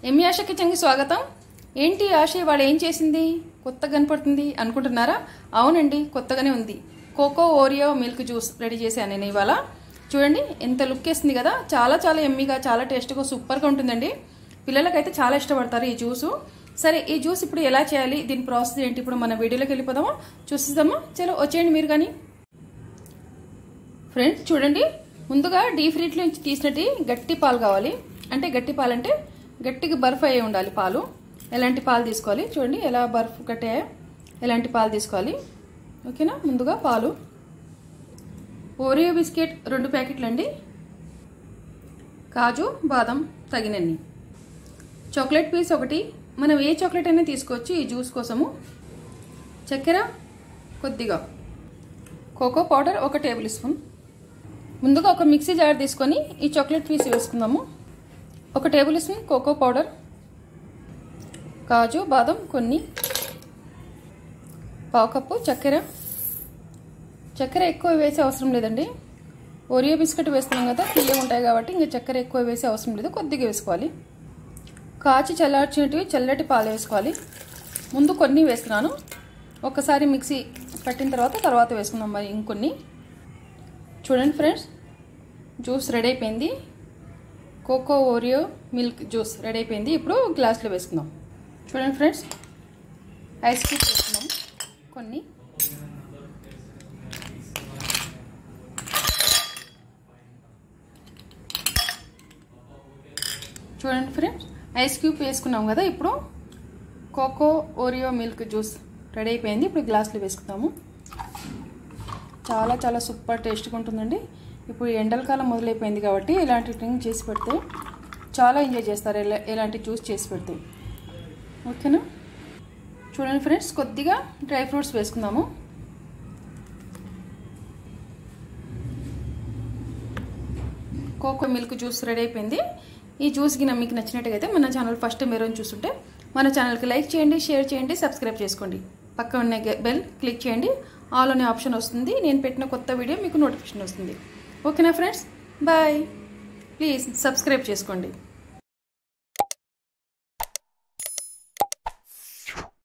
ఎమ్మి ఆశ కిచెన్కి స్వాగతం ఏంటి ఆశ వాడు ఏం చేసింది కొత్తగా కనపడుతుంది అనుకుంటున్నారా అవునండి కొత్తగానే ఉంది cocoa Oreo milk juice ready చేశాను నేను ఇవాళ చూడండి ఎంత లుక్ వేస్తుంది కదా చాలా చాలా ఎమ్మిగా చాలా టేస్ట్గా సూపర్గా ఉంటుందండి పిల్లలకైతే చాలా ఇష్టపడతారు ఈ జ్యూసు సరే ఈ జ్యూస్ ఇప్పుడు ఎలా చేయాలి దీని ప్రాసెస్ ఏంటి ఇప్పుడు మన వీడియోలోకి వెళ్ళిపోదామా చూసిద్దామా చలో వచ్చేయండి మీరు కానీ ఫ్రెండ్స్ చూడండి ముందుగా డీ ఫ్రీట్లో నుంచి తీసినట్టు గట్టి పాలు కావాలి అంటే గట్టి పాలు అంటే గట్టిగా బర్ఫ్ అయ్యి ఉండాలి పాలు ఎలాంటి పాలు తీసుకోవాలి చూడండి ఎలా బర్ఫ్ కట్టాయో ఎలాంటి పాలు తీసుకోవాలి ఓకేనా ముందుగా పాలు ఓరియో బిస్కెట్ రెండు ప్యాకెట్లు అండి కాజు బాదం తగినన్ని చాక్లెట్ పీస్ ఒకటి మనం ఏ చాక్లెట్ అయినా తీసుకోవచ్చు ఈ జ్యూస్ కోసము చక్కెర కొద్దిగా కోకో పౌడర్ ఒక టేబుల్ స్పూన్ ముందుగా ఒక మిక్సీ జార్ తీసుకొని ఈ చాక్లెట్ పీస్ వేసుకుందాము ఒక టేబుల్ స్పూన్ కోకో పౌడర్ కాజు బాదం కొన్ని పావు కప్పు చక్కెర చక్కెర ఎక్కువ వేసే అవసరం లేదండి ఓరియో బిస్కెట్ వేస్తున్నాం కదా తీయ ఉంటాయి కాబట్టి ఇంకా చక్కెర ఎక్కువ వేసే అవసరం లేదు కొద్దిగా వేసుకోవాలి కాచి చల్లార్చినవి చల్లటి పాలు వేసుకోవాలి ముందు కొన్ని వేస్తున్నాను ఒకసారి మిక్సీ పట్టిన తర్వాత తర్వాత వేసుకుందాం మరి ఇంకొన్ని చూడండి ఫ్రెండ్స్ జ్యూస్ రెడీ అయిపోయింది cocoa Oreo milk juice ready అయిపోయింది ఇప్పుడు గ్లాస్లో వేసుకుందాం చూడండి ఫ్రెండ్స్ ఐస్ క్యూబ్ వేసుకుందాం కొన్ని చూడండి ఫ్రెండ్స్ ఐస్ క్యూబ్ వేసుకున్నాం కదా ఇప్పుడు cocoa Oreo milk juice ready అయిపోయింది ఇప్పుడు గ్లాస్లో వేసుకుందాము చాలా చాలా సూపర్ టేస్ట్గా ఉంటుందండి ఇప్పుడు ఎండలకాలం మొదలైపోయింది కాబట్టి ఇలాంటి డ్రింక్ చేసి పెడితే చాలా ఎంజాయ్ చేస్తారు ఇలా ఇలాంటి జ్యూస్ చేసి పెడితే ఓకేనా చూడండి ఫ్రెండ్స్ కొద్దిగా డ్రై ఫ్రూట్స్ వేసుకుందాము కోకో మిల్క్ జ్యూస్ రెడీ అయిపోయింది ఈ జ్యూస్ గిన మీకు నచ్చినట్టుగా అయితే మన ఛానల్ ఫస్ట్ మీరు చూస్తుంటే మన ఛానల్కి లైక్ చేయండి షేర్ చేయండి సబ్స్క్రైబ్ చేసుకోండి పక్క ఉన్న బెల్ క్లిక్ చేయండి ఆల్ అనే ఆప్షన్ వస్తుంది నేను పెట్టిన కొత్త వీడియో మీకు నోటిఫికేషన్ వస్తుంది ఓకేనా ఫ్రెండ్స్ బాయ్ ప్లీజ్ సబ్స్క్రైబ్ చేసుకోండి